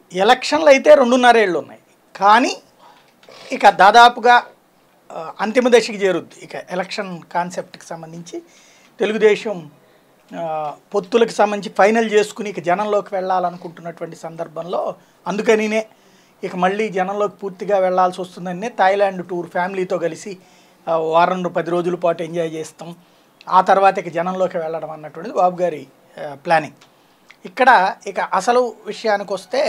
ఎలక్షన్లు అయితే రెండున్నరేళ్ళు ఉన్నాయి కానీ ఇక దాదాపుగా ఆ, అంతిమ దశకి చేరుద్ది ఇక ఎలక్షన్ కాన్సెప్ట్కి సంబంధించి తెలుగుదేశం ఆ, పొత్తులకు సంబంధించి ఫైనల్ చేసుకుని ఇక జనంలోకి వెళ్ళాలనుకుంటున్నటువంటి సందర్భంలో అందుకనినే ఇక మళ్ళీ జనంలోకి పూర్తిగా వెళ్ళాల్సి వస్తుందనే థాయిలాండ్ టూర్ ఫ్యామిలీతో కలిసి ఆ, వారం రో- పది రోజుల పాటు ఎంజాయ్ చేస్తాం ఆ తర్వాత ఇక జనంలోకి వెళ్ళడం అన్నటువంటిది బాబు గారి ఆ, ప్లానింగ్ ఇక్కడ ఇక అసలు విషయానికి వస్తే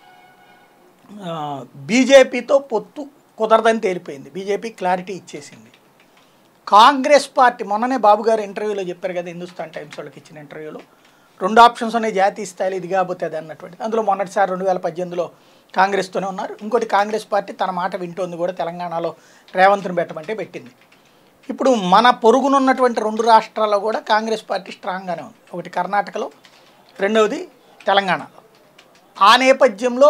ఆ, బీజేపీతో పొత్తు కుదరదని తేలిపోయింది బీజేపీ క్లారిటీ ఇచ్చేసింది కాంగ్రెస్ పార్టీ మొన్ననే బాబు గారు ఇంటర్వ్యూలో చెప్పారు కదా హిందుస్థాన్ టైమ్స్ వాళ్ళకి ఇచ్చిన ఇంటర్వ్యూలో రెండు ఆప్షన్స్ ఉన్నాయి జాతీయ స్థాయిలో ఇది కాకపోతే అది అన్నటువంటిది అందులో మొన్నటిసారి రెండు వేల పద్దెనిమిదిలో కాంగ్రెస్తోనే ఉన్నారు ఇంకోటి కాంగ్రెస్ పార్టీ తన మాట వింటోంది కూడా తెలంగాణలో రేవంత్ను పెట్టమంటే పెట్టింది ఇప్పుడు మన పొరుగునున్నటువంటి రెండు రాష్ట్రాల్లో కూడా కాంగ్రెస్ పార్టీ స్ట్రాంగ్గానే ఉంది ఒకటి కర్ణాటకలో రెండవది తెలంగాణలో ఆ నేపథ్యంలో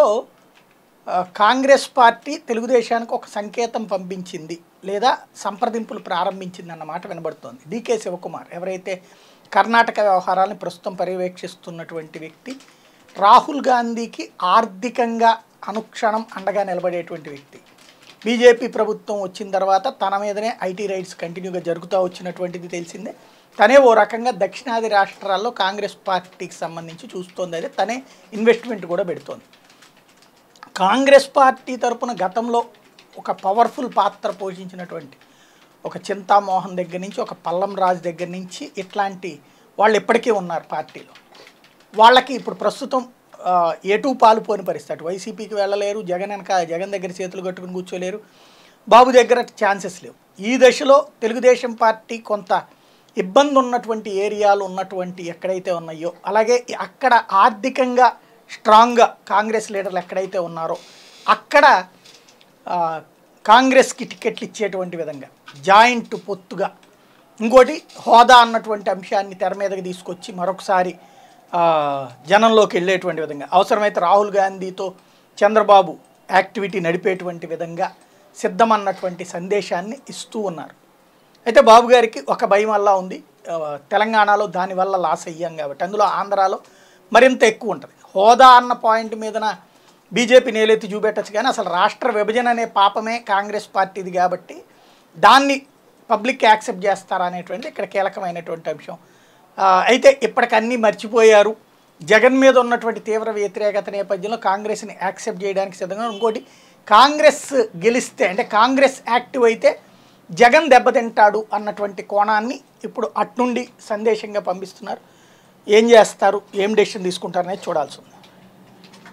ఆ, కాంగ్రెస్ పార్టీ తెలుగుదేశానికి ఒక సంకేతం పంపించింది లేదా సంప్రదింపులు ప్రారంభించింది అన్నమాట వినబడుతోంది డీకే శివకుమార్ ఎవరైతే కర్ణాటక వ్యవహారాలను ప్రస్తుతం పర్యవేక్షిస్తున్నటువంటి వ్యక్తి రాహుల్ గాంధీకి ఆర్థికంగా అనుక్షణం అండగా నిలబడేటువంటి వ్యక్తి బీజేపీ ప్రభుత్వం వచ్చిన తర్వాత తన మీదనే ఐటీ రైట్స్ కంటిన్యూగా జరుగుతూ వచ్చినటువంటిది తెలిసిందే తనే ఓ రకంగా దక్షిణాది రాష్ట్రాల్లో కాంగ్రెస్ పార్టీకి సంబంధించి చూస్తోంది అదే తనే ఇన్వెస్ట్మెంట్ కూడా పెడుతోంది కాంగ్రెస్ పార్టీ తరపున గతంలో ఒక పవర్ఫుల్ పాత్ర పోషించినటువంటి ఒక చింతామోహన్ దగ్గర నుంచి ఒక పల్లం రాజు దగ్గర నుంచి ఇట్లాంటి వాళ్ళు ఇప్పటికీ ఉన్నారు పార్టీలో వాళ్ళకి ఇప్పుడు ప్రస్తుతం ఆ, ఎటు పాలుపోని పరిస్థితి అటు వైసీపీకి వెళ్ళలేరు జగన్ వెనక జగన్ దగ్గర చేతులు కట్టుకుని కూర్చోలేరు బాబు దగ్గర ఛాన్సెస్ లేవు ఈ దశలో తెలుగుదేశం పార్టీ కొంత ఇబ్బంది ఉన్నటువంటి ఏరియాలు ఉన్నటువంటి ఎక్కడైతే ఉన్నాయో అలాగే అక్కడ ఆర్థికంగా స్ట్రాంగ్గా కాంగ్రెస్ లీడర్లు ఎక్కడైతే ఉన్నారో అక్కడ ఆ, కాంగ్రెస్కి టికెట్లు ఇచ్చేటువంటి విధంగా జాయింట్ పొత్తుగా ఇంకోటి హోదా అన్నటువంటి అంశాన్ని తెర మీదకి తీసుకొచ్చి మరొకసారి ఆ, జనంలోకి వెళ్ళేటువంటి విధంగా అవసరమైతే రాహుల్ గాంధీతో చంద్రబాబు యాక్టివిటీ నడిపేటువంటి విధంగా సిద్ధమన్నటువంటి సందేశాన్ని ఇస్తూ ఉన్నారు అయితే బాబు గారికి ఒక భయం వల్ల ఉంది ఆ, తెలంగాణలో దానివల్ల లాస్ అయ్యాం కాబట్టి అందులో ఆంధ్రాలో మరింత ఎక్కువ ఉంటుంది హోదా అన్న పాయింట్ మీదన బీజేపీ నేలెత్తి చూపెట్టచ్చు కానీ అసలు రాష్ట్ర విభజన అనే పాపమే కాంగ్రెస్ పార్టీది కాబట్టి దాన్ని పబ్లిక్ యాక్సెప్ట్ చేస్తారా అనేటువంటిది ఇక్కడ కీలకమైనటువంటి అంశం ఆ, అయితే ఇప్పటికన్నీ మర్చిపోయారు జగన్ మీద ఉన్నటువంటి తీవ్ర వ్యతిరేకత నేపథ్యంలో కాంగ్రెస్ని యాక్సెప్ట్ చేయడానికి సిద్ధంగా ఉన్నారు. ఇంకోటి కాంగ్రెస్ గెలిస్తే అంటే కాంగ్రెస్ యాక్టివ్ అయితే జగన్ దెబ్బతింటాడు అన్నటువంటి కోణాన్ని ఇప్పుడు అట్నుండి సందేశంగా పంపిస్తున్నారు ఏం చేస్తారు ఏం డెసిషన్ తీసుకుంటారనేది చూడాల్సి ఉంది